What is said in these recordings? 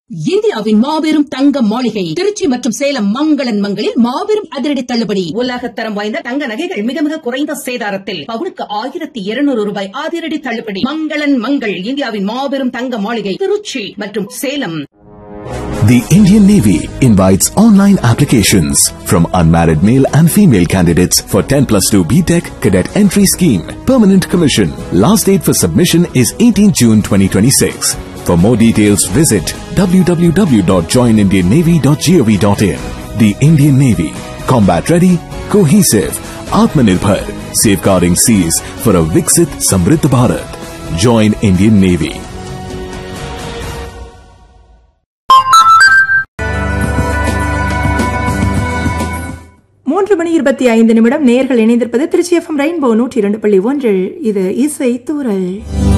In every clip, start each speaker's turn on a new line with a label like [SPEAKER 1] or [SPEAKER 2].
[SPEAKER 1] இந்தியாவின் மாபெரும் தங்க மாளிகை திருச்சி மற்றும் சேலம் மங்களன் மங்களில் மாபெரும் அதிரடி தள்ளுபடி உலகத்தரம் வாய்ந்த தங்க நகைகள் மிக மிக குறைந்த சேதாரத்தில் பவுனுக்கு ஆயிரத்தி இருநூறு ரூபாய் அதிரடி தள்ளுபடி மங்களன் மங்கள் இந்தியாவின் மாபெரும் தங்க மாளிகை திருச்சி மற்றும் Salem
[SPEAKER 2] The Indian Navy invites online applications from unmarried male and female candidates for 10 plus 2 BTEC cadet entry scheme. Permanent commission. Last date for submission is 18 June 2026. For more details, visit www.joinindiannavy.gov.in. The Indian Navy. Combat ready, cohesive, Atmanirbhar. Safeguarding seas for a Viksit Samriddh Bharat. Join Indian Navy.
[SPEAKER 3] மூன்று மணி இருபத்தி ஐந்து நிமிடம் நேர்கள் இணைந்திருப்பது Trichy FM rainbow நூற்றி இரண்டு புள்ளி ஒன்றில் இது இசை தூரல்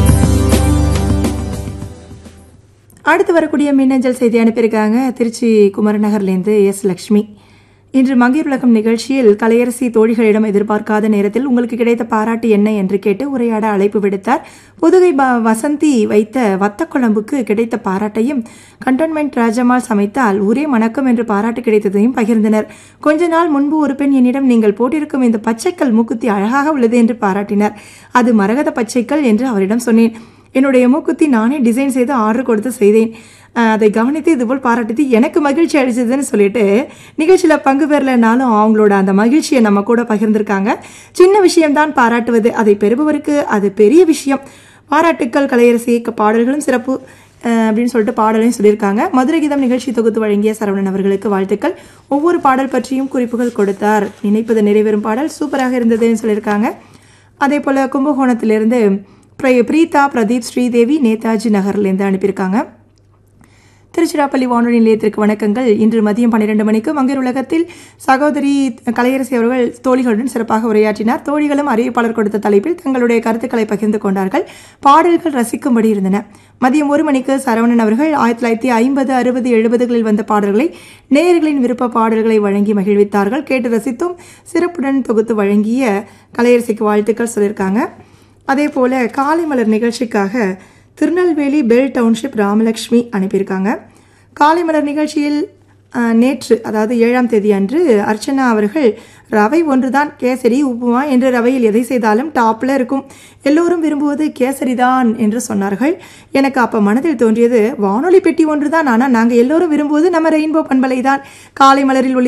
[SPEAKER 3] அடுத்து வரக்கூடிய மின்னஞ்சல் செய்தி அனுப்பியிருக்காங்க திருச்சி குமரநகர்லேருந்து எஸ் லக்ஷ்மி இன்று மங்கையர் உலகம் நிகழ்ச்சியில் கலையரசி தோழிகளிடம் எதிர்பார்க்காத நேரத்தில் உங்களுக்கு கிடைத்த பாராட்டு என்ன என்று கேட்டு உரையாட அழைப்பு விடுத்தார் புதுகை ப- வசந்தி வைத்த வத்த குழம்புக்கு கிடைத்த பாராட்டையும் கண்டோன்மெண்ட் ராஜம்மாள் சமைத்தால் ஒரே மணக்கம் என்று பாராட்டு கிடைத்ததையும் பகிர்ந்தனர் கொஞ்ச நாள் முன்பு ஒரு பெண் என்னிடம் நீங்கள் போட்டிருக்கும் இந்த பச்சைக்கல் மூக்குத்தி அழகாக உள்ளது என்று பாராட்டினார் அது மரகத பச்சைக்கல் என்று அவரிடம் சொன்னேன் என்னுடைய மூக்குத்தி நானே டிசைன் செய்து ஆர்டர் கொடுத்து செய்தேன் அஹ் அதை கவனித்து இதுபோல் பாராட்டிட்டு எனக்கு மகிழ்ச்சி அளிச்சதுன்னு சொல்லிட்டு நிகழ்ச்சியில் பங்கு பெறலைனாலும் அவங்களோட அந்த மகிழ்ச்சியை நம்ம கூட பகிர்ந்திருக்காங்க சின்ன விஷயம்தான் பாராட்டுவது அதை பெறுபவருக்கு அது பெரிய விஷயம் பாராட்டுக்கள் கலையரசி க- பாடல்களும் சிறப்பு அஹ் அப்படின்னு சொல்லிட்டு பாடலையும் சொல்லியிருக்காங்க மதுரை கீதம் நிகழ்ச்சி தொகுத்து வழங்கிய சரவணன் அவர்களுக்கு வாழ்த்துக்கள் ஒவ்வொரு பாடல் பற்றியும் குறிப்புகள் கொடுத்தார் நினைப்பது நிறைவேறும் பாடல் சூப்பராக இருந்ததுன்னு சொல்லியிருக்காங்க அதே போல் கும்பகோணத்திலிருந்து பிர- பிரீதா பிரதீப் ஸ்ரீதேவி நேதாஜி நகர்லேருந்து அனுப்பியிருக்காங்க திருச்சிராப்பள்ளி வானொலி நிலையத்திற்கு வணக்கங்கள் இன்று மதியம் பன்னிரண்டு மணிக்கு மங்கர் உலகத்தில் சகோதரி கலையரசி அவர்கள் தோழிகளுடன் சிறப்பாக உரையாற்றினார் தோழிகளும் அறிவிப்பாளர் கொடுத்த தலைப்பில் தங்களுடைய கருத்துக்களை பகிர்ந்து கொண்டார்கள் பாடல்கள் ரசிக்கும்படி இருந்தன மதியம் ஒரு மணிக்கு சரவணன் அவர்கள் ஆயிரத்தி தொள்ளாயிரத்தி ஐம்பது அறுபது எழுபதுகளில் வந்த பாடல்களை நேயர்களின் விருப்ப பாடல்களை வழங்கி மகிழ்வித்தார்கள் கேட்டு ரசித்தும் சிறப்புடன் தொகுத்து வழங்கிய கலையரசிக்கு வாழ்த்துக்கள் சொல்லியிருக்காங்க அதே போல காலை மலர் நிகழ்ச்சிக்காக திருநெல்வேலி பெல் டவுன்ஷிப் ராமலக்ஷ்மி அனுப்பியிருக்காங்க காலை மலர் நிகழ்ச்சியில் அஹ், நேற்று அதாவது ஏழாம் தேதி அன்று அர்ச்சனா அவர்கள் ரவை ஒன்றுதான் கேசரி உப்புமா என்று ரவையில் எதை செய்தாலும் டாப்ல இருக்கும் எல்லோரும் விரும்புவது கேசரிதான் என்று சொன்னார்கள் எனக்கு அப்ப மனதில் தோன்றியது வானொலி பெட்டி ஒன்றுதான் ஆனால் நாங்கள் எல்லோரும் விரும்புவது நம்ம ரெயின்போ பண்பலை தான் காலை மலரில் ஒளி